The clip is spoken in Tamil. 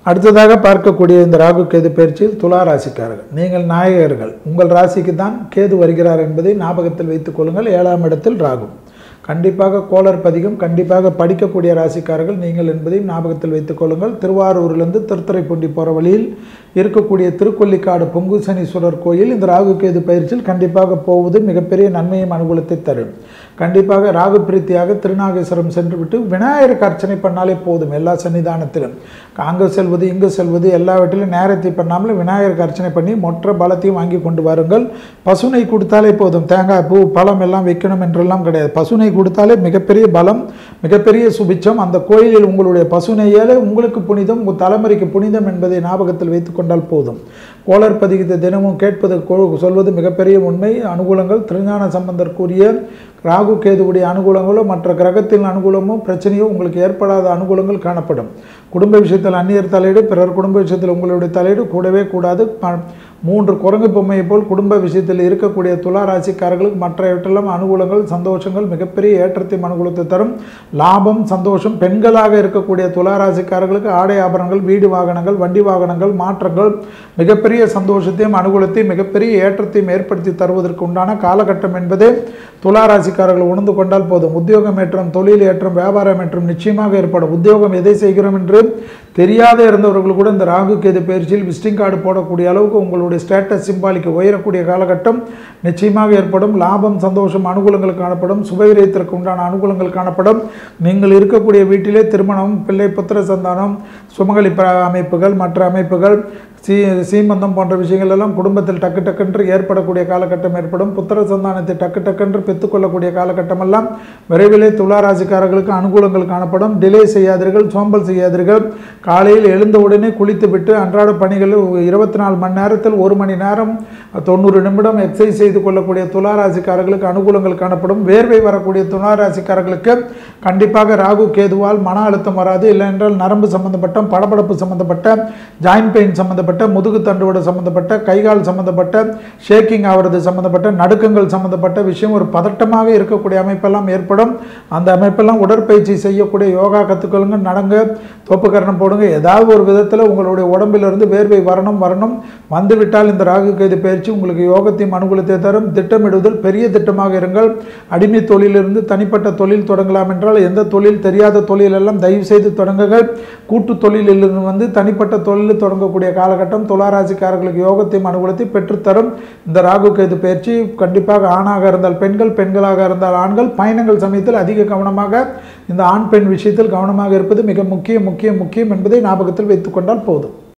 அடுத்ததாக பார்க்கக்கூடிய இந்த ராகு கேது பயிற்சியில் துலா ராசிக்காரர்கள் நீங்கள் நாயகர்கள் உங்கள் ராசிக்கு தான் கேது வருகிறார் என்பதை ஞாபகத்தில் வைத்துக் கொள்ளுங்கள் ஏழாம் இடத்தில் ராகு கண்டிப்பாக கோளர் பதிகம் கண்டிப்பாக படிக்கக்கூடிய ராசிக்காரர்கள் நீங்கள் என்பதையும் ஞாபகத்தில் வைத்துக் கொள்ளுங்கள் திருவாரூரிலிருந்து திருத்துறைப்பூண்டி போகிற வழியில் இருக்கக்கூடிய திருக்கொல்லிக்காடு பொங்கு சனீஸ்வரர் கோயில் இந்த ராகு கேது பயிற்சியில் கண்டிப்பாக போவது மிகப்பெரிய நன்மையும் அனுகூலத்தை தரும் கண்டிப்பாக ராகு பிரீத்தியாக திருநாகேஸ்வரம் சென்றுவிட்டு விநாயகருக்கு அர்ச்சனை பண்ணாலே போதும் எல்லா சன்னிதானத்திலும் அங்கே செல்வது இங்கு செல்வது எல்லாவற்றிலும் நேரத்தை பண்ணாமல் விநாயகருக்கு அர்ச்சனை பண்ணி மொற்ற பலத்தையும் வாங்கி கொண்டு வாருங்கள் பசுனை கொடுத்தாலே போதும் தேங்காய் பூ பழம் எல்லாம் வைக்கணும் என்றெல்லாம் கிடையாது பசுனை கொடுத்தாலே மிகப்பெரிய பலம் மிகப்பெரிய சுபிச்சம் அந்த கோயிலில் உங்களுடைய பசுனையாலே உங்களுக்கு புனிதம் உங்கள் தலைமுறைக்கு புனிதம் என்பதை ஞாபகத்தில் வைத்துக் கொண்டால் போதும் கோளர் பதிகத்தை தினமும் கேட்பது கொ- சொல்வது மிகப்பெரிய உண்மை அனுகூலங்கள் திருஞான சம்பந்தர் கூறிய ராகு கேதுவுடைய அனுகூலங்களோ மற்ற கிரகத்தின் அனுகூலமோ பிரச்சனையோ உங்களுக்கு ஏற்படாத அனுகூலங்கள் காணப்படும் குடும்ப விஷயத்தில் அந்நியர் தலையீடு பிறர் குடும்ப விஷயத்தில் உங்களுடைய தலையீடு கூடவே கூடாது ப- மூன்று குரங்கு பொம்மையை போல் குடும்ப விஷயத்தில் இருக்கக்கூடிய துலா ராசிக்காரர்களுக்கு மற்றவற்றெல்லாம் அனுகூலங்கள் சந்தோஷங்கள் மிகப்பெரிய ஏற்றத்தையும் அனுகூலத்தை தரும் லாபம் சந்தோஷம் பெண்களாக இருக்கக்கூடிய துலா ராசிக்காரர்களுக்கு ஆடை ஆபரணங்கள் வீடு வாகனங்கள் வண்டி வாகனங்கள் மாற்றங்கள் மிகப்பெரிய சந்தோஷத்தையும் அனுகூலத்தையும் மிகப்பெரிய ஏற்றத்தையும் ஏற்படுத்தி தருவதற்கு உண்டான காலகட்டம் என்பதே துலா ராசிக்காரர்கள் உணர்ந்து கொண்டால் போதும் உத்தியோகம் ஏற்றம் தொழில் ஏற்றம் வியாபாரம் ஏற்றம் நிச்சயமாக ஏற்படும் உத்தியோகம் எதை செய்கிறோம் என்று தெரியாத இருந்தவர்கள் கூட இந்த ராகு கேது பயிற்சியில் விசிட்டிங் கார்டு போடக்கூடிய அளவுக்கு உங்களுடைய ஸ்டேட்டஸ் சிம்பாலிக்கு உயரக்கூடிய காலகட்டம் நிச்சயமாக ஏற்படும் லாபம் சந்தோஷம் அனுகூலங்கள் காணப்படும் சுபவிரயத்திற்கு உண்டான அனுகூலங்கள் காணப்படும் நீங்கள் இருக்கக்கூடிய வீட்டிலே திருமணம் பிள்ளை புத்திர சந்தானம் சுமங்கலி ப- அமைப்புகள் மற்ற அமைப்புகள் சீ சீமந்தம் போன்ற விஷயங்கள் எல்லாம் குடும்பத்தில் டக்கு டக்குன்று ஏற்படக்கூடிய காலகட்டம் ஏற்படும் புத்திர சந்தானத்தை டக்கு டக்குன்று பெற்றுக்கொள்ளக்கூடிய காலகட்டம் எல்லாம் விரைவிலே துளாராசிக்காரர்களுக்கு அனுகூலங்கள் காணப்படும் டிலே செய்யாதீர்கள் சோம்பல் செய்யாதீர்கள் காலையில் எழுந்தவுடனே குளித்துவிட்டு அன்றாட பணிகளில் இருபத்தி நாலு மணி நேரத்தில் ஒரு மணி நேரம் தொண்ணூறு நிமிடம் எக்ஸசைஸ் செய்து கொள்ளக்கூடிய துளாராசிக்காரர்களுக்கு அனுகூலங்கள் காணப்படும் வேர்வை வரக்கூடிய துளாராசிக்காரர்களுக்கு கண்டிப்பாக ராகு கேதுவால் மன அழுத்தம் வராது இல்லை என்றால் நரம்பு சம்பந்தப்பட்ட படபடப்பு சம்பந்தப்பட்ட ஜாயின்ட் பெயின் சம்பந்தப்பட்ட முதுகு தண்டுவடு சம்பந்தப்பட்ட கைகால் சம்பந்தப்பட்ட ஷேக்கிங் ஆகிறது சம்பந்தப்பட்ட நடுக்கங்கள் சம்பந்தப்பட்ட விஷயம் ஒரு பதட்டமாக இருக்கக்கூடிய அமைப்பெல்லாம் ஏற்படும் அந்த அமைப்பெல்லாம் உடற்பயிற்சி செய்யக்கூடிய யோகா கற்றுக்கொள்ளுங்க நடங்க தோப்புக்கரணம் போடுங்க ஏதாவது ஒரு விதத்தில் உங்களுடைய உடம்பிலிருந்து வேர்வை வரணும் வரணும் வந்துவிட்டால் இந்த ராகு கேது பயிற்சி உங்களுக்கு யோகத்தையும் அனுகூலத்தை தரும் திட்டமிடுதல் பெரிய திட்டமாக இருங்கள் அடிமை தொழிலிருந்து தனிப்பட்ட தொழில் தொடங்கலாம் என்றால் எந்த தொழில் தெரியாத தொழில் எல்லாம் தயவு செய்து தொடங்குங்கள் கூட்டு தொழிலிலிருந்து வந்து தனிப்பட்ட தொழில் தொடங்கக்கூடிய காலகட்டம் துளாராசிக்காரர்களுக்கு யோகத்தையும் அனுகூலத்தையும் பெற்றுத்தரும் இந்த ராகு கேது பயிற்சி கண்டிப்பாக ஆணாக இருந்தால் பெண்கள் பெண்களாக இருந்தால் ஆண்கள் பயணங்கள் சமயத்தில் அதிக கவனமாக இந்த ஆண் பெண் விஷயத்தில் கவனமாக இருப்பது மிக முக்கியம் முக்கியம் முக்கியம் என்பதை ஞாபகத்தில் வைத்துக்கொண்டால் போதும்